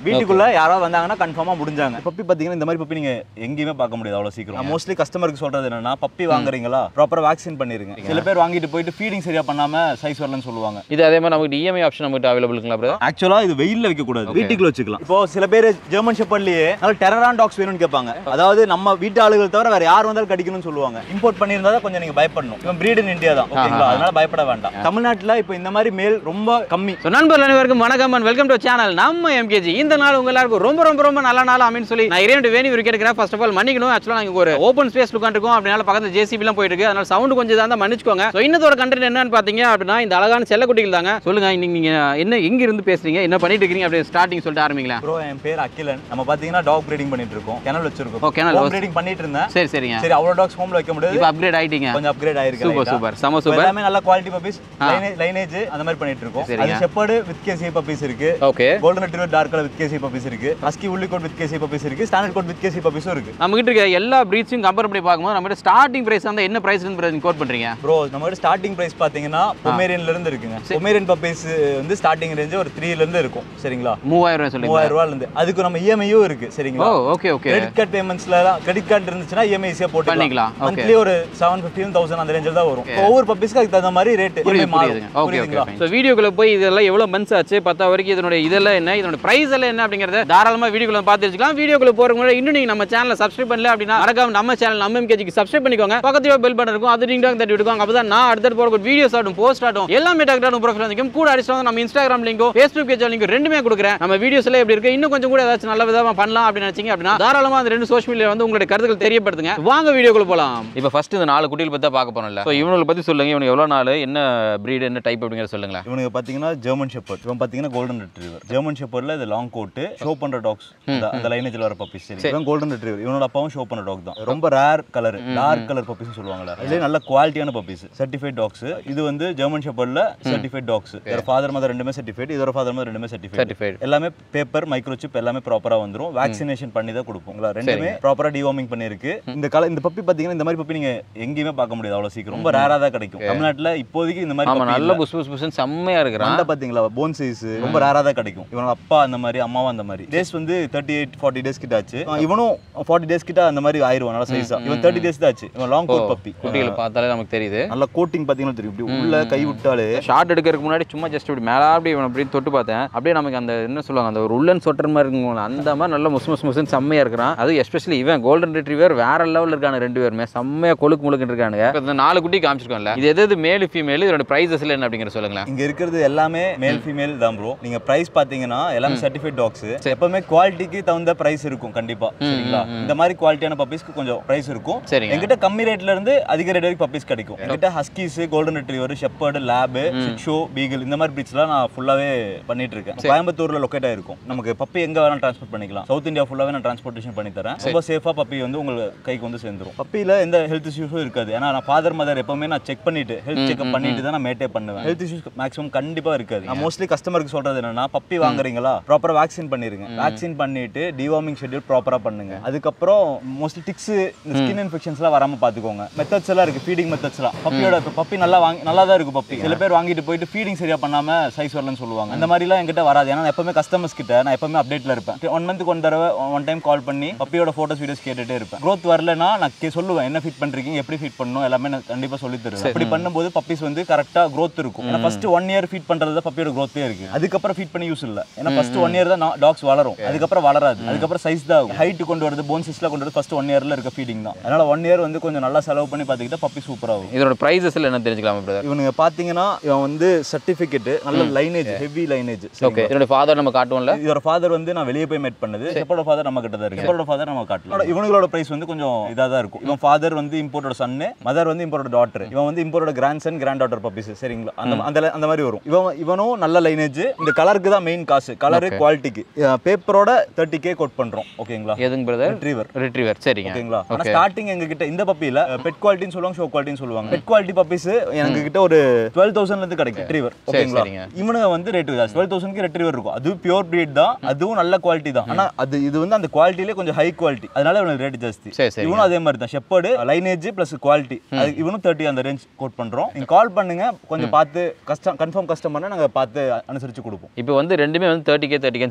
வீட்டுக்குள்ள யாராவது வந்தாங்கன்னா கன்ஃபார்மா முடிஞ்சாங்க பப்பி பாத்தீங்கன்னா இந்த மாதிரி பப்பி நீங்க எங்கேயுமே பார்க்க முடியாது அவ்வளவு சீக்கிரம் மோஸ்ட்லி கஸ்டமருக்கு சொல்றது என்னன்னா பப்பி வாங்குறீங்களா ப்ராப்பரா வேக்சின் பண்ணிருங்க சில பேர் வாங்கிட்டு போயிட்டு ஃபீடிங் சரியா பண்ணாம சைஸ் வரலன்னு சொல்லுவாங்க இது அதே மாதிரி நமக்கு இஎம்ஐ ஆப்ஷன் நம்மகிட்ட அவைலபிள்ங்களா பிரதர் ஆக்சுவலா இது வெயில்ல வைக்க கூடாது வீட்டுக்குள்ள வச்சுக்கலாம் இப்போ சில பேர் ஜெர்மன் ஷெப்பர்ட்லயே நல்ல டெரரான் டாக்ஸ் வேணும்னு கேட்பாங்க அதாவது நம்ம வீட்டு ஆளுகள் தவிர வேற யார் வந்தாலும் கடிக்கணும்னு சொல்லுவாங்க இம்போர்ட் பண்ணியிருந்தா தான் கொஞ்சம் நீங்க பயப்படணும் இவன் பிரீட் இன் இந்தியா தான் ஓகேங்களா அதனால பயப்பட வேண்டாம் தமிழ்நாட்டுல இப்போ இந்த மாதிரி மேல் ரொம்ப கம்மி ஸோ நண்பர்கள் அனைவருக்கும் வணக்கம் அண்ட் வெல்கம் டு சேனல் நம்ம எம்கேஜி இந்த நாள் உங்க எல்லாருக்கும் ரொம்ப ரொம்ப ரொம்ப நல்ல நாள் அப்படின்னு சொல்லி நான் இறைவன் வேணி கேட்கிறேன் ஃபர்ஸ்ட் ஆஃப் ஆல் மன்னிக்கணும் ஆக்சுவலாக நாங்கள் ஒரு ஓப்பன் ஸ்பேஸ் உட்காந்துருக்கோம் அப்படினால பக்கத்தில் ஜேசிபிலாம் போயிட்டு இருக்கு அதனால சவுண்ட் கொஞ்சம் தான் மன்னிச்சுக்கோங்க ஸோ இன்னத்தோட கண்டென்ட் என்னன்னு பார்த்தீங்க அப்படின்னா இந்த அழகான செல்லக்குட்டிகள் தாங்க சொல்லுங்க இன்னைக்கு நீங்க என்ன எங்க இருந்து பேசுறீங்க என்ன பண்ணிட்டு இருக்கீங்க அப்படி ஸ்டார்டிங் சொல்லிட்டு ஆரம்பிங்களா ப்ரோ என் பேர் அகிலன் நம்ம பாத்தீங்கன்னா டாக் பிரீடிங் பண்ணிட்டு இருக்கோம் கிணல் வச்சிருக்கோம் ஓ, kennel. ஹோம் பிரீடிங் பண்ணிட்டு இருந்தேன் சரி சரிங்க சரி அவ்வளவு டாக்ஸ் ஹோம்ல வைக்க முடியாது இப்போ அப்கிரேட் ஆயிட்டீங்க கொஞ்சம் அப்கிரேட் ஆயிருக்கு சூப்பர் light ஆ. சூப்பர் செம இப்போ சூப்பர் எல்லாமே நல்ல குவாலிட்டி பப்பீஸ் லைனேஜ் அந்த மாதிரி பண்ணிட்டு இருக்கோம் சரிங்க. அது ஷெப்பர்டு வித் கேசி பப்பீஸ் இருக்கு okay golden retriever dark colour with KC puppies இருக்கு husky woolly coat with KC puppies இருக்கு ஸ்டாண்டர்ட் கோட் வித் கேசி பப்பீஸும் இருக்கு நம்ம கிட்ட இருக்க எல்லா பிரீட்ஸையும் கம்பேர் பண்ணி பார்க்கும்போது நம்ம ஸ்டார்டிங் பிரைஸ் வந்து என்ன பிரைஸ் இருந்து கோட் பண்றீங்க ப்ரோ நம்ம கிட்ட ஸ்டார்டிங் பிரைஸ் பாத்தீங்கன்னா பொமேரியன்ல இருந்து இருக்குங்க பொமேரியன் பப்பீஸ் வந்து ஸ்டார்டிங் ரேஞ்ச் ஒரு த்ரீல இருந்து இருக்கும் சரிங்களா மூவாயிரம் ரூபாய் சொல்லுங்க மூவாயிரம் ரூபாயில இருந்து அதுக்கு நம்ம இஎம்ஐயும் இருக்கு ஓ சரிங்களா ஓகே ஓகே கிரெடிட் கார்டு பேமெண்ட்ஸ்ல கிரெடிட் கார்டு இருந்துச்சுன்னா இஎம்ஐ ஈஸியா போட்டு பண்ணிக்கலாம், okay. மந்த்லி ஒரு செவன் ஃபிஃப்டின் தௌசண்ட் அந்த ரேஞ்சில் தான் வரும் ஒவ்வொரு பப்பீஸ்க்கு அதுக்கு தகுந்த மாதிரி ரேட் புரியுது புரியுதுங்க ஓகே ஓகே ஸோ வீடியோக்குள்ள போய் இதெல்லாம் எவ்வளோ மந்த்ஸ் ஆச்சு பத்தா வரைக்கும் இதனுடைய இதெல்லாம் என்ன இதனுடைய பிரைஸ் எல்லாம் என்ன அப்படிங்கறத தாராளமா வீடியோக்குள்ள பார்த்து வச்சுக்கலாம் வீடியோக்குள்ள போறதுக்கு முன்னாடி இன்னும் நீங்க நம்ம சேனலை சப்ஸ்கிரைப் பண்ணல அப்படின்னா மறக்காம நம்ம சேனல் நம்ம எம்கேஜிக்கு சப்ஸ்கிரைப் பண்ணிக்கோங்க பக்கத்துல பெல் பட்டன் இருக்கும் அது நீங்க தட்டி விட்டுக்கோங்க அப்பதான் நான் அடுத்த போற வீடியோஸ் ஆட்டும் போஸ்ட் ஆட்டும் எல்லாமே டேரக்டாக ப்ரொஃபைல் வந்துக்கும் கூட அடிச்சு நம்ம இன்ஸ்டாகிராம் லிங்கோ ஃபேஸ்புக் பேஜ் லிங்க் ரெண்டுமே கொடுக்குறேன் நம்ம வீடியோஸ் எல்லாம் எப்படி இருக்கு இன்னும் கொஞ்சம் கூட ஏதாச்சும் நல்ல விதமா பண்ணலாம் அப்படின்னு நினைச்சீங்க அப்படின்னா தாராளமா அந்த ரெண்டு சோஷியல் மீடியா வந்து உங்களுடைய கருத்துக்கள் தெரியப்படுத்துங்க வாங்க வீடியோக்குள்ள போலாம் இப்போ ஃபர்ஸ்ட் இந்த நாலு குட்டிகள் பத்தி தான் பார்க்க போறோம்ல ஸோ இவங்களை பத்தி சொல்லுங்க இவனுக்கு எவ்வளவு நாள் என்ன பிரீடு என்ன டைப் அப்படிங்கறத சொல்லுங்களேன் இவனுக்கு பாத்தீங்கன்னா ஜெர்மன் ஷெப்பர்ட் இவன் பாத்தீங்கன்னா கோல்டன் ரெட்ரீவர் ஜெர்மன் ஷெப்பர்ட்ல இது லாங் கோட் ஷோ பண்ற டாக்ஸ் அந்த லைனேஜ்ல வர பப்பீஸ் சரி இவன் கோல்டன் ரெட்ரீவர் இவனோட அப்பாவும் ஷோ பண்ண டாக் தான் ரொம்ப rare colour dark colour puppies சொல்லுவாங்கல்ல இதுல நல்ல குவாலிட்டியான பப்பீஸ் சர்டிஃபைட் டாக்ஸ் இது வந்து ஜெர்மன் ஷெப்பர்ட்ல சர்டிஃபைட் டாக்ஸ் இதோட ஃபாதர் மதர் ரெண்டுமே சர்டிஃபைட் இதோட ஃபாதர் மதர் ரெண்டுமே சர்டிஃபைட் சர்டிஃபைட் எல்லாமே பேப்பர் மைக்ரோசிப் எல்லாமே ப்ராப்பரா வந்துரும் வேக்சினேஷன் பண்ணி தான் கொடுப்போம் ரெண்டுமே ப்ராப்பரா டிவார்மிங் பண்ணிருக்கு இந்த கல இந்த பப்பி பாத்தீங்கன்னா இந்த மாதிரி பப்பி நீங்க எங்கேயுமே பார்க்க முடியாது அவ்வளவு சீக்கிரம் ரொம்ப ரேரா தான் கிடைக்கும் தமிழ்நாட்டுல இப்போதைக்கு இந்த மாதிரி ஆமா puppy நல்ல இல்ல. புஸ் புஸ் புஸ்ன்னு செம்மையா இருக்கிறான் மண்டை பாத்தீங்களா போன் சைஸ் ரொம்ப ரேரா தான் கிடைக்கும் இவனோட அப்பா அந்த மாதிரி அம்மாவும் அந்த மாதிரி டேஸ் வந்து தேர்ட்டி எயிட் ஃபார்ட்டி டேஸ் கிட்ட ஆச்சு அஹ் இவனும் ஃபார்ட்டி டேஸ் கிட்ட அந்த மாதிரி ஆயிருவான் நல்லா சைஸா இவன் தேர்ட்டி டேஸ் தான் ஆச்சு இவன் லாங் கோட் பப்பி குட்டிகளை பார்த்தாலே நமக்கு தெரியுது நல்ல கோட்டிங் பாத்தீங்கன்னா தெரியும் இப்படி உள்ள கை விட்டாலே ஷார்ட் எடுக்கிறதுக்கு முன்னாடி சும்மா ஜஸ்ட் இப்படி மேலே அப்படி இவனை அப்படி தொட்டு பார்த்தேன் அப்படியே நமக்கு அந்த என்ன சொல்லுவாங்க அந்த ஒரு உள்ளன் சொட்டர் மாதிரி இருக்குங்களா அந்த மாதிரி நல்ல முஸ் முஸ் முஸ்ன்னு செம்மையா இருக்கிறான் அது எஸ்பெஷலி இவன் கோல்டன் ரிட்ரீவர் வேற லெவலில் இருக்கானு ரெண்டு பேருமே செம்மையா கொழுக்கு முழுக்குன்னு இருக்கானுங்க இப்ப இந்த நாலு குட்டி காமிச்சிருக்கோம்ல இது எது எது மேல் ஃபீமேல் இதோட ப்ரைஸஸ்ல என்ன அப்படிங்கிற சொல்லுங்களேன் இங்க இருக்கிறது எல்லாமே மேல் ஃபீமேல் தான் ப்ரோ நீங்க பிரைஸ் பாத்தீங்கன்னா எல்லாமே சர்டிஃபைட் டாக்ஸ் எப்பவுமே குவாலிட்டிக்கு தகுந்த பிரைஸ் இருக்கும் கண்டிப்பா சரிங்களா இந்த மாதிரி குவாலிட்டியான பப்பீஸ்க்கு கொஞ்சம் பிரைஸ் இருக்கும் சரிங்க என்கிட்ட கம்மி ரேட்ல இருந்து அதிக ரேட் வரைக்கும் பப்பீஸ் கிடைக்கும் என்கிட்ட huskies golden retriever shepherd lab show beagle இந்த மாதிரி பிரீட்ஸ்லாம் நான் ஃபுல்லாவே பண்ணிட்டு இருக்கேன் கோயம்புத்தூர்ல லொக்கேட் ஆயிருக்கும் நமக்கு பப்பி எங்க வேணாலும் டிரான்ஸ்போர்ட் பண்ணிக்கலாம் சவுத் இந்தியா ஃபுல்லாவே நான் டிரான்ஸ்போர்ட்டேஷன் பண்ணி தரேன் ரொம்ப சேஃபா பப்பி வந்து உங்க கைக்கு வந்து சேர்ந்துரும் பப்பியில எந்த ஹெல்த் இஷ்யூஸும் இருக்காது ஏன்னா நான் ஃபாதர் மதர் எப்பவுமே நான் செக் பண்ணிட்டு ஹெல்த் செக்அப் பண்ணிட்டு தான் நான் மேட்டே பண்ணுவேன் ஹெல்த் இஷ்யூஸ் மேக்ஸிமம் கண்டிப்பா இருக்காது நான் மோஸ்ட்லி கஸ்டமருக்கு சொல்றது என்னன்னா பப்பி வாங்குறீங்களா ப்ராப்பரா வேக்சின் பண்ணிருங்க வேக்சின் பண்ணிட்டு டிவார்மிங் ஷெட்யூல் ப்ராப்பரா பண்ணுங்க அதுக்கப்புறம் மோஸ்ட்லி டிக்ஸ் இந்த ஸ்கின் இன்ஃபெக்ஷன்ஸ்லாம் வராம பாத்துக்கோங்க மெத்தட்ஸ் எல்லாம் இருக்கு ஃபீடிங் மெத்தட்ஸ்லாம் பப்பியோட பப்பி நல்லா வாங்கி நல்லா தான் இருக்கும் பப்பி சில பேர் வாங்கிட்டு போயிட்டு ஃபீடிங் சரியா பண்ணாம சைஸ் வரலன்னு சொல்லுவாங்க அந்த மாதிரிலாம் என்கிட்ட வராது ஏன்னா நான் எப்பவுமே கஸ்டமர்ஸ் கிட்ட நான் எப்பவுமே அப்டேட்ல இருப்பேன் ஒன் மந்த்துக்கு ஒன் தடவை ஒன் டைம் கால் பண்ணி பப்பியோட ஃபோட்டோஸ் வீடியோஸ் கேட்டுட்டே இருப்பேன் க்ரோத் வரலனா நான் கே- சொல்லுவேன் என்ன ஃபீட் பண்றீங்க எப்படி ஃபீட் பண்ணணும் எல்லாமே நான் கண்டிப்பா சொல்லி தருவேன் அப்படி பண்ணும்போது பப்பீஸ் வந்து கரெக்டா growth இருக்கும் ஏன்னா ஃபர்ஸ்ட் ஒன் இயர் ஃபீட் பண்றது தான் பப்பியோட growth-ஏ இருக்கு அதுக்கப்புறம் ஃபீட் பண்ணி யூஸ் இல்ல ஏன்னா ஃபர்ஸ்ட் ஒன் இயர் தான் டாக்ஸ் வளரும் அதுக்கப்புறம் வளராது அதுக்கப்புறம் சைஸ் தான் ஆகும் ஹைட் கொண்டு வரது போன் சைஸ்ல கொண்டு வரது ஃபர்ஸ்ட் ஒன் இயர்ல இருக்க ஃபீடிங் தான் அதனால ஒன் இயர் வந்து கொஞ்சம் நல்லா செலவு பண்ணி பார்த்துக்கிட்டா பப்பி சூப்பரா ஆகும் இதோட ப்ரைஸஸ்ல என்ன தெரிஞ்சுக்கலாமா பிரதர் இவனுங்க பாத்தீங்கன்னா இவன் வந்து சர்டிபிகேட் நல்ல லைனேஜ் ஹெவி லைனேஜ் ஓகே இதோட ஃபாதர் நம்ம காட்டுவோம்ல இதோட ஃபாதர் வந்து நான் வெளியே போய் மேட் பண்ணது செப்போட ஃபாதர் நம்ம கிட்ட தான் இருக்கு செப்போட ஃபாதர் நம்ம காட்டல இவங்களோட பிரைஸ் வந்து கொஞ்சம் இதா தான் இருக்கும் இவன் ஃபாதர் வந்து இம்போர்ட்டோட சன்னு மதர் வந்து இம்போர்ட்டோட டாட்டர் இவன் வந்து இம்போர்ட்டோட grandson granddaughter puppies சரிங்களா அந்த அந்த அந்த மாதிரி வரும் இவன் இவனும் நல்ல லைனேஜ் இந்த கலருக்கு தான் மெயின் காசு கலரு குவாலிட்டிக்கு பேப்பரோட தேர்ட்டி கே கோட் பண்றோம் ஓகேங்களா எதுங்க பிரதர் ரிட்ரீவர் ரிட்ரீவர் சரிங்க ஓகேங்களா ஆனா ஸ்டார்டிங் எங்க கிட்ட இந்த பப்பில பெட் குவாலிட்டின்னு சொல்லுவாங்க ஷோ குவாலிட்டின்னு சொல்லுவாங்க பெட் குவாலிட்டி பப்பீஸ் எங்க கிட்ட ஒரு டுவெல் தௌசண்ட்ல இருந்து கிடைக்கும் ரிட்ரீவர் ஓகேங்களா சரிங்க. இவனுங்க வந்து ரேட் டுவெல் தௌசண்ட்க்கு ரெட்ரீவர் இருக்கும் அது பியூர் பிரீட் தான் அதுவும் நல்ல குவாலிட்டி தான் ஆனா அது இது வந்து அந்த குவாலிட்டிலே கொஞ்சம் ஹை குவாலிட்டி அதனால இவனுக்கு ரேட் ஜாஸ்தி சரி சரி இவனும் அதே மாதிரி தான் ஷெப்பர்டு லைனேஜ் பிளஸ் குவாலிட்டி அது இவனும் தேர்ட்டி அந்த ரேஞ்ச் கோட் பண்றோம் நீங்க கால் பண்ணுங்க கொஞ்சம் பார்த்து கஸ்டம் கன்ஃபார்ம் கஸ்டமர்னா நாங்க பார்த்து அனுசரிச்சு கொடுப்போம் இப்போ வந்து ரெண்டுமே வந்து தேர்ட்டி கே தேர்ட்டி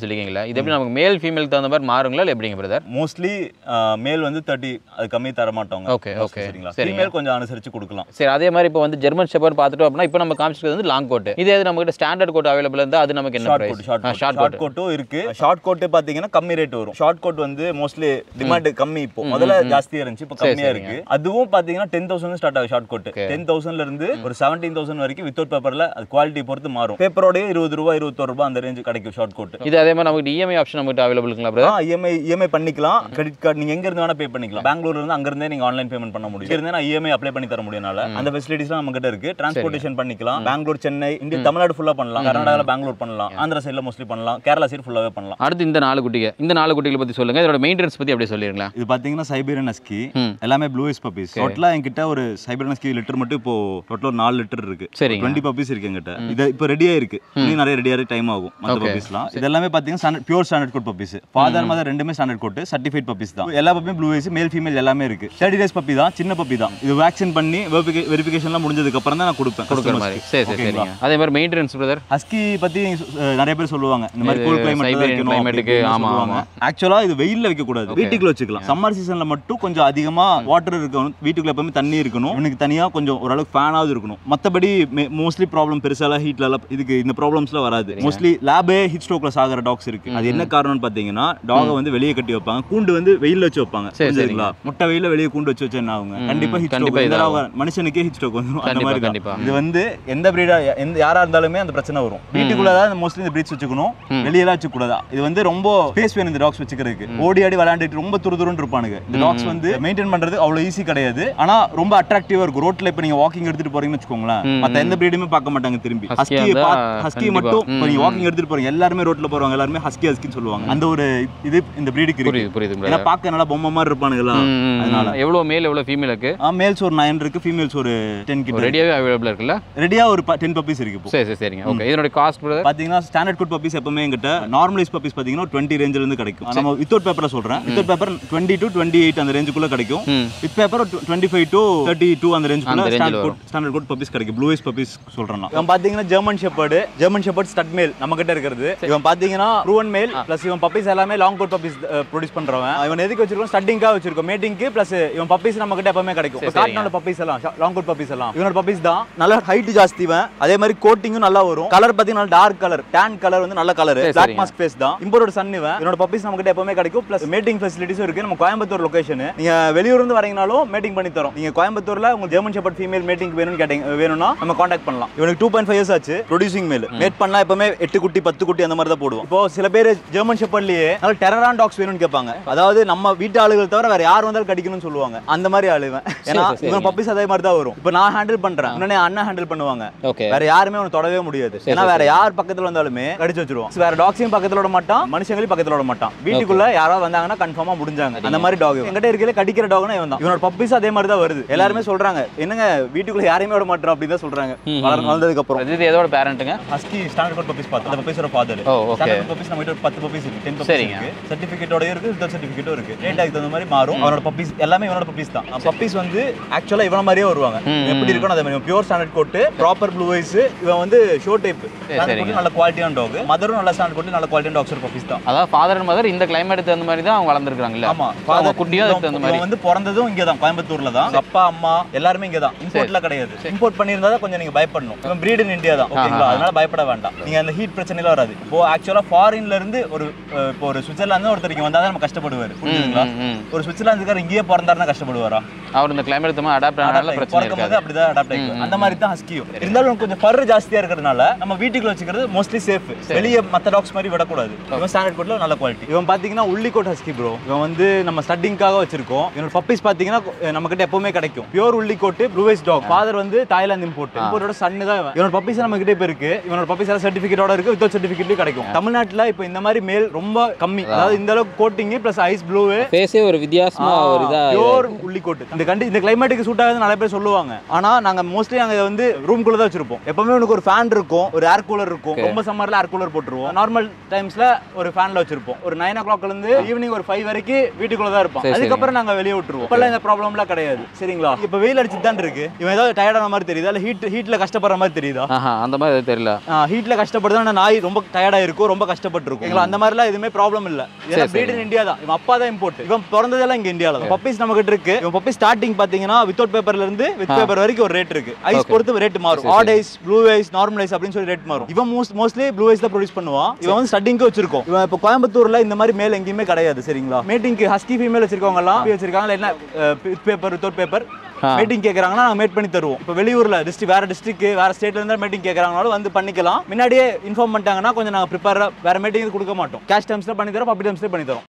அப்படின்னு சொல்லிக்கிங்களா இது எப்படி நமக்கு மேல் ஃபீமேல் தகுந்த மாதிரி மாறுங்களா இல்லை எப்படிங்க பிரதர் மோஸ்ட்லி மேல் வந்து தேர்ட்டி அது கம்மி தர மாட்டோங்க Okay, Mostly okay. சரிங்களா சரிங்க. ஃபீமேல் கொஞ்சம் அனுசரிச்சு கொடுக்கலாம் சரி அதே மாதிரி இப்போ வந்து ஜெர்மன் ஷெப்பர்ட் பார்த்துட்டோம் அப்படின்னா இப்போ நம்ம காமிச்சிருக்கிறது வந்து லாங் கோட் இதே இது நம்மகிட்ட ஸ்டாண்டர்ட் கோட் அவைலபிள் இருந்தால் அது நமக்கு என்ன short price coat short coat short short coat கோட்டும் இருக்கு ஷார்ட் கோட் பாத்தீங்கன்னா கம்மி ரேட் வரும் ஷார்ட் கோட் வந்து மோஸ்ட்லி டிமாண்ட் கம்மி இப்போ முதல்ல ஜாஸ்தியா இருந்துச்சு இப்போ கம்மியா இருக்கு அதுவும் பாத்தீங்கன்னா டென் தௌசண்ட் ஸ்டார்ட் ஆகும் ஷார்ட் கோட் டென் தௌசண்ட்ல இருந்து ஒரு செவன்டீன் தௌசண்ட் வரைக்கும் வித்தவுட் பேப்பர்ல அது குவாலிட்டி பொறுத்து மாறும் பேப்பரோடய இருபது ரூபா இருபத்தொரு ரூபா அந்த ரேஞ்சு கிடைக்கும் ஷார்ட் கோட் இது அதே மாதிரி நமக்கு இஎம்ஐ ஆப்ஷன் நம்மகிட்ட அவைலபிளுங்களா பிரதர் இஎம்ஐ இஎம்ஐ பண்ணிக்கலாம் கிரெடிட் கார்டு நீங்க எங்க இருந்து வேணா பே பண்ணிக்கலாம் பெங்களூர்ல இருந்து அங்க இருந்தே நீங்க ஆன்லைன் பேமெண்ட் பண்ண முடியும் இங்க இருந்தே நான் இஎம்ஐ அப்ளை பண்ணி தர முடியனால அந்த ஃபெசிலிட்டிஸ்லாம் நம்ம கிட்ட இருக்கு டிரான்ஸ்போர்ட்டேஷன் பண்ணிக்கலாம் பெங்களூர் சென்னை இந்தியா தமிழ்நாடு ஃபுல்லா பண்ணலாம் கர்நாடகால பெங்களூர் பண்ணலாம் ஆந்திரா சைடுல மோஸ்ட்லி பண்ணலாம் கேரளா சைடு ஃபுல்லாவே பண்ணலாம் அடுத்து இந்த நாலு குட்டிங்க இந்த நாலு குட்டிகளை பற்றி சொல்லுங்க இதோட மெயின்டெனன்ஸ் பத்தி அப்படியே சொல்லிடுங்களா இது பாத்தீங்கன்னா சைபீரியன் ஹஸ்கி ம். எல்லாமே ப்ளூ ஐஸ் பப்பீஸ் டோட்டலா என்கிட்ட ஒரு சைபீரியன் ஹஸ்கி லிட்டர் மட்டும் இப்போ டோட்டல் ஒரு நாலு லிட்டர் இருக்கு சரிங்க டுவெண்ட்டி பப்பீஸ் இருக்கு எங்கிட்ட இது இப்போ ரெடியா இருக்கு இன்னும் நிறைய ரெடியாக டைம் ஆகும் மற்ற Okay. பப்பீஸ்லாம் இது எல்லாமே பாத்தீங்கன்னா pure standard coat puppies father mother ரெண்டுமே ஸ்டாண்டர்ட் கோட் சர்டிஃபைட் பப்பீஸ் தான் எல்லா பப்பியும் ப்ளூ ஐஸ் மேல் ஃபீமேல் எல்லாமே இருக்கு தேர்ட்டி டேஸ் பப்பி தான் சின்ன பப்பி தான் இது வேக்சின் பண்ணி வெரிஃபிகேஷன்லாம் முடிஞ்சதுக்கு அப்புறம் தான் நான் கொடுப்பேன் கொடுக்குற மாதிரி சரி சரி சரிங்க அதே மாதிரி மெயின்டெனன்ஸ் பிரதர் ஹஸ்கி பத்தி அஹ், நிறைய பேர் சொல்லுவாங்க இந்த மாதிரி இது கூல் கிளைமேட் Siberian climate க்கு, ஆமா, ஆக்சுவலா இது வெயில்ல வைக்க கூடாது வீட்டுக்குள்ள வச்சுக்கலாம் சம்மர் சீசன்ல மட்டும் கொஞ்சம் அதிகமா வாட்டர் இருக்கணும் வீட்டுக்குள்ள எப்பவுமே தண்ணி இருக்கணும் இவனுக்கு தனியா கொஞ்சம் ஓரளவுக்கு ஃபேனாவது இருக்கணும் மத்தபடி மோஸ்ட்லி ப்ராப்ளம் பெருசாலாம் ஹீட்ல எல்லாம் இதுக்கு இந்த ப்ராப்ளம்ஸ்லாம் வராது மோஸ்ட்லி லேபே ஹீட் ஸ்ட்ரோக்ல சாகிற டாக்ஸ் இருக்கு அது என்ன காரணம்னு பாத்தீங்கன்னா டாகை வந்து வெளியே கட்டி வைப்பாங்க கூண்டு வந்து வெயில்ல வச்சு வைப்பாங்க சரி, புரிஞ்சுதுங்களா முட்டை வெயில வெளியே கூண்டு வச்சு வச்சு என்ன ஆகுங்க கண்டிப்பா ஹீட் கண்டிப்பா ஸ்ட்ரோக் இதாகும். மனுஷனுக்கே ஹீட் ஸ்ட்ரோக் வந்துடும் அந்த கண்டிப்பா மாதிரி தான். கண்டிப்பா இது வந்து எந்த பிரீடா எந்த யாரா இருந்தாலுமே அந்த பிரச்சனை வரும் வீட்டுக்குள்ள தான் மோஸ்ட்லி இந்த பிரீட்ஸ் வச்சுக்கணும் வெளியெல்லாம் வச்சுக்க கூடாது இது வந்து ரொம்ப ஸ்பேஸ் வேணும் இந்த டாக்ஸ் வச்சுக்கிறதுக்கு ஓடி ஆடி விளையாண்டுட்டு ரொம்ப துரு துருன்னு இருப்பானுங்க இந்த டாக்ஸ் வந்து மெயின்டைன் பண்றது அவ்வளவு ஈஸி கிடையாது ஆனா ரொம்ப அட்ராக்டிவா இருக்கும் ரோட்ல இப்ப நீங்க வாக்கிங் எடுத்துட்டு போறீங்கன்னு வச்சுக்கோங்களேன் மத்த எந்த பிரீடுமே பார்க்க மாட்டாங்க திரும்பி Husky ஹஸ்கி இருந்தா ஹஸ்கி கண்டிப்பா. மட்டும் இப்போ நீங்க வாக்கிங் எடுத்துட்டு போறீங்க எல்லாருமே ரோட்ல போறவங்க எல்லாருமே ஹஸ்கி ஹஸ்கின்னு சொல்லுவாங்க அந்த ஒரு இது இந்த பிரீடுக்கு இருக்கு புரியுது புரியுது ஏன்னா பிரதர் பார்க்க நல்லா பொம்மை மாதிரி இருப்பானுங்களா அதனால எவ்வளோ மேல் எவ்வளோ ஃபீமேலுக்கு மேல்ஸ் ஒரு நைன் இருக்கு ஃபீமேல்ஸ் ஒரு டென் கிட்ட ரெடியாகவே அவைலபிள் இருக்குல்ல ரெடியா ஒரு டென் பப்பீஸ் இருக்கு இப்போ சரி சரி சரிங்க ஓகே இதனோட காஸ்ட் பிரதர் பாத்தீங்கன்னா ஸ்டாண்டர்ட் குட் பப்பீஸ் எப்பவுமே எங்கிட்ட நார்மலைஸ் பப்பீஸ் பாத்தீங்கன்னா டுவெண்ட்டி ரேஞ்சில இருந்து கிடைக்கும் நம்ம வித்தவுட் பேப்பர்ல சொல்றேன் without paper twenty to twenty eight அந்த ரேஞ்சுக்குள்ள கிடைக்கும் ம் with paper twenty five to thirty two அந்த ரேஞ்சுக்குள்ள அந்த range ல standard good standard good puppies கிடைக்கும் ப்ளூ ஐஸ் பப்பீஸ் சொல்றேன் நான். இவன் பாத்தீங்கன்னா German shepherd German shepherd stud male நம்ம கிட்ட இருக்கிறது இவன் பாத்தீங்கன்னா ப்ரூவன் மேல் பிளஸ் இவன் பப்பீஸ் எல்லாமே லாங் கோட் பப்பீஸ் ப்ரொடியூஸ் பண்றவன் இவன் எதுக்கு வச்சிருக்கோம் ஸ்டட்டிங்காக வச்சிருக்கோம் மேட்டிங்க்கு பிளஸ் இவன் பப்பீஸ் நம்ம கிட்ட எப்பவுமே கிடைக்கும் சரி, காட்டினோட பப்பீஸ் எல்லாம் லாங் கோட் பப்பீஸ் எல்லாம் இவனோட பப்பீஸ் தான் நல்ல ஹைட் ஜாஸ்தி இவன் அதே மாதிரி கோட்டிங்கும் நல்லா வரும் கலர் பாத்தீங்கன்னா டார்க் கலர் டேன் கலர் வந்து நல்ல கலர் சரி, பிளாக் சரிங்க. மாஸ்க் ஃபேஸ் தான் இம்போர்ட் சன் இவன் இவனோட பப்பீஸ் நம்ம கிட்ட எப்பவுமே கிடைக்கும் பிளஸ் மேட்டிங் ஃபெசிலிட்டிஸும் இருக்கு நம்ம கோயம்புத்தூர் லொகேஷன் நீங்க வெளியூர்ல இருந்து வரீங்கனாலும் மேட்டிங் பண்ணி தரோம் நீங்க கோயம்புத்தூர்ல உங்க ஜெர்மன் ஷெப்பர்ட் ஃபீமேல் மேட்டிங் வேணும்னு கேட்டீங்க வேணும்னா நம்ம காண்டாக்ட் பண்ணலாம் இவனுக்கு டூ பாயிண்ட் ஃபைவ் இயர்ஸ் ஆச்சு ப்ரொடியூசிங் மேல் மேட் பண்ணா எப்பவுமே எட்டு குட்டி பத்து குட்டி அந்த மாதிரி தான் போடுவோம் இப்போ சில பேர் ஜெர்மன் ஷெப்பர்ட்லயே நல்ல டெரரான் டாக்ஸ் வேணும்னு கேட்பாங்க அதாவது நம்ம வீட்டு ஆளுகள் தவிர வேற யார் வந்தாலும் கடிக்கணும்னு சொல்லுவாங்க அந்த மாதிரி ஆளு இவன் ஏன்னா சரி, சரி. இவன் பப்பீஸ் அதே மாதிரி தான் வரும் இப்போ நான் ஹேண்டில் பண்றேன் உடனே அண்ணன் ஹேண்டில் பண்ணுவாங்க ஓகே வேற யாருமே அவனை தொடவே முடியாது ஏன்னா வேற யார் பக்கத்துல வந்தாலுமே கடிச்சு வச்சிருவான் வேற டாக்ஸையும் பக்கத்துல விட மாட்டான் மனுஷங்களையும் பக்கத்துல விட மாட்டான் வீட்டுக்குள்ள யாராவது வந்தாங்கன்னா கன்ஃபார்மா முடிஞ்சாங்க அந்த மாதிரி டாக் எங்கிட்ட இருக்கிற கடிக்கிற டாக்னா இவன் தான் இவனோட பப்பீஸ் அதே மாதிரி தான் வருது எல்லாருமே சொல்றாங்க என்னங்க வீட்டுக்குள்ள யாரையுமே விட மாட்டோம் அப்படின்னு தான் சொல்றாங்க வளர்ந்து வளர்ந்ததுக்கு அப்புறம் இது எதோட பேரண்ட்டுங்க ஹஸ்கி ஸ்டாண்டர்ட் கோட் பப்பீஸ் பார்த்தோம் அந்த பப்பீஸோட ஃபாதர் ஓ ஓகே ஸ்டாண்டர்ட் பப்பீஸ் நம்ம கிட்ட ஒரு பத்து பப்பீஸ் இருக்கு டென் பப்பீஸ் சரிங்க. இருக்கு சர்டிஃபிகேட்டோட இருக்கு ரிட்டர்ன் சர்டிஃபிகேட்டும் இருக்கு ரேட் அதுக்கு தகுந்த மாதிரி மாறும் அவனோட பப்பீஸ் எல்லாமே இவனோட பப்பீஸ் தான் பப்பீஸ் வந்து ஆக்சுவலா இவன மாதிரியே வருவாங்க எப்படி இருக்கணும் அதே மாதிரி pure standard coat proper blue eyes இவன் வந்து ஷோ டைப் சரிங்க. நல்ல குவாலிட்டியான டாக் மதரும் நல்ல ஸ்டாண்டர்ட் கோட் நல்ல குவாலிட்டியான டாக்ஸ் பப்பீஸ் தான் அதாவது ஃபாதர் அண்ட் மதர் இந்த கிளைமேட் தகுந்த மாதிரி தான் அவங்க வளர்ந்துருக்காங்கல்ல ஆமா ஃபாதர் குட்டியும் அதுக்கு தகுந்த மாதிரி இவன் வந்து பிறந்ததும் இங்க தான் கோயம்புத்தூர்ல தான் அப்பா அம்மா எல்லாருமே இங்க தான் இம்போர்ட்ல கிடையாது இம்போர்ட் பண்ணியிருந்தா தான் கொஞ்சம் நீங்க பயப்படணும் இவன் பிரீட் இன் இந்தியா தான் ஓகேங்களா அதனால பயப்பட வேண்டாம் நீங்க அந்த ஹீட் பிரச்சனையில வராது இப்போ ஆக்சுவலா ஃபாரின்ல இருந்து ஒரு அஹ், இப்போ ஒரு சுவிட்சர்லாந்து ஒருத்தர் இங்க வந்தா தான் நம்ம கஷ்டப்படுவாரு புரியுதுங்களா ம், ம். ஒரு சுவிட்சர்லாந்துக்காரர் இங்கேயே பிறந்தாருன்னா கஷ்டப்படுவாரா அவர் இந்த கிளைமேட் தகுந்த அடாப்ட் ஆனால பிரச்சனை பிறக்கும் இருக்காது போது அப்படிதான் அடாப்ட் ஆகிக்கும் அந்த மாதிரி தான் ஹஸ்கியும் இருந்தாலும் கொஞ்சம் ஃபர் ஜாஸ்தியா இருக்கிறதுனால நம்ம வீட்டுக்குள்ள வச்சுக்கிறது மோஸ்ட்லி சேஃப் வெளியே மத்த டாக்ஸ் மாதிரி விடக்கூடாது இவன் ஸ்டாண்டர்ட் கோட்ல நல்ல குவாலிட்டி இவன் பாத்தீங்கன்னா உள்ளிக்கோட் ஹஸ்கி ப்ரோ இவன் வந்து நம்ம ஸ்டட்டிங்காக வச்சிருக்கோம் இவனோட பப்பீஸ் பாத்தீங்கன்னா நம்ம கிட்ட எப்பவுமே கிடைக்கும் pure woolly coat blue eyes dog father வந்து தாய்லாந்து இம்போர்ட் இம்போர்ட்டோட சன்னு தான் இவன் இவனோட பப்பீஸ் நம்ம கிட்ட இப்ப இருக்கு இவனோட பப்பீஸ் எல்லாம் சர்டிபிகேட்டோட இருக்கு வித்தவுட் சர்டிபிகேட்லயும் கிடைக்கும் தமிழ்நாட்டுல இப்போ இந்த மாதிரி மேல் ரொம்ப கம்மி அதாவது இந்த அளவுக்கு கோட்டிங் பிளஸ் ஐஸ் ப்ளூ ஃபேஸே ஒரு வித்தியாசமா ஒரு இதா பியூர் உள்ளிக்கோட்டு இந்த கண்டி இந்த கிளைமேட்டுக்கு சூட் ஆகுது நிறைய பேர் சொல்லுவாங்க ஆனா நாங்க மோஸ்ட்லி நாங்க இதை வந்து ரூம் குள்ள தான் வச்சிருப்போம் எப்பவுமே உனக்கு ஒரு ஃபேன் இருக்கும் ஒரு ஏர் கூலர் இருக்கும் ரொம்ப சம்மர்ல ஏர் கூலர் போட்டுருவோம் நார்மல் டைம்ஸ்ல ஒரு ஃபேன்ல வச்சிருப்போம் ஒரு நைன் ஓ கிளாக்ல இருந்து ஈவினிங் ஒரு ஃபைவ் வரைக்கும் வீட்டுக்குள்ள தான் இருப்போம் சரி, அதுக்கப்புறம் நாங்க வெளியே விட்டுருவோம் இப்பெல்லாம் இந்த ப்ராப்ளம்லாம் கிடையாது சரிங்களா இப்ப வெயில் அடிச்சுட்டு தான் இருக்கு இவன் ஏதாவது டயர்டான மாதிரி தெரியுதா இல்ல ஹீட் ஹீட்ல கஷ்டப்படுற மாதிரி தெரியுதா ஆஹா அந்த மாதிரி எதுவும் தெரியல ஹீட்ல கஷ்டப்படுதா நாய் ரொம்ப டயர்டா இருக்கும் ரொம்ப கஷ்டப்பட்டிருக்கும் எங்களை அந்த மாதிரிலாம் எதுவுமே ப்ராப்ளம் இல்ல ஏன்னா சரி, breed in இந்தியா தான் இவன் அப்பா தான் இம்போர்ட் இவன் பிறந்ததெல்லாம் இங்க இந்தியால தான் பப்பீஸ் நம்ம கிட்ட இருக்கு இவன் பப்பி ஸ்டார்டிங் பாத்தீங்கன்னா வித்தவுட் பேப்பர்ல இருந்து வித் பேப்பர் வரைக்கும் ஒரு ரேட் இருக்கு ஐஸ் பொறுத்து ரேட் மாறும் odd eyes blue eyes normal eyes அப்படின்னு சொல்லி ரேட் மாறும் இவன் மோஸ்ட் மோஸ்ட்லி ப்ளூ ஐஸ் தான் ப்ரொடியூஸ் பண்ணுவான் இவன் வந்து ஸ்டட்டிங்க்கு வச்சிருக்கோம் இவன் இப்போ கோயம்புத்தூர்ல இந்த மாதிரி மேல் எங்கேயுமே கிடையாது சரிங்களா மீட்டிங்க்கு ஹஸ்கி ஃபீமேல் வச்சிருக்கவங்க எல்லாம் வச்சிருக்காங்க என்ன with paper without paper meeting கேக்குறாங்கன்னா நாங்க மேட் பண்ணி தருவோம் இப்போ வெளியூர்ல டிஸ்ட்ரிக் வேற டிஸ்ட்ரிக்ட் வேற ஸ்டேட்ல இருந்தா மீட்டிங் கேக்குறாங்கனாலும் வந்து பண்ணிக்கலாம் முன்னாடியே இன்ஃபார்ம் பண்ணிட்டாங்கன்னா கொஞ்சம் நாங்க ப்ரிப்பேரா வேற மீட்டிங் கொடுக்க மாட்டோம் கேஷ் டைம்ஸ்ல பண்ணி தரோம் பப்ளி டைம்ஸ்ல பண்ணி தரோம்